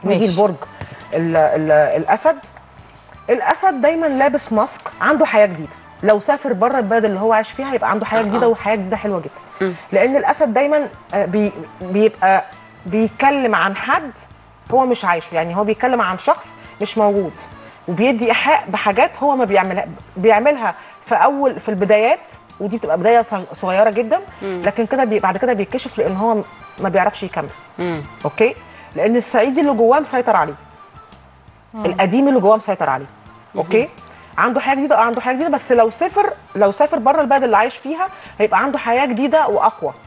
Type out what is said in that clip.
نيجي ماشي. لبرج ال ال الاسد الاسد دايما لابس ماسك عنده حياه جديده لو سافر بره البلد اللي هو عايش فيها يبقى عنده حياه جديده وحياه جديده حلوه جدا لان الاسد دايما آه، بي بيبقى بيتكلم عن حد هو مش عايشه يعني هو بيتكلم عن شخص مش موجود وبيدي ايحاء بحاجات هو ما بيعملها بيعملها في اول في البدايات ودي بتبقى بدايه صغ- صغيره جدا لكن كده بي بعد كده بيتكشف لان هو ما بيعرفش يكمل اوكي لان الصعيدي اللي جواه مسيطر عليه القديم اللي جواه مسيطر عليه اوكي عنده حياه جديده اه عنده حياه جديده بس لو سافر لو سافر بره البلد اللي عايش فيها هيبقى عنده حياه جديده واقوى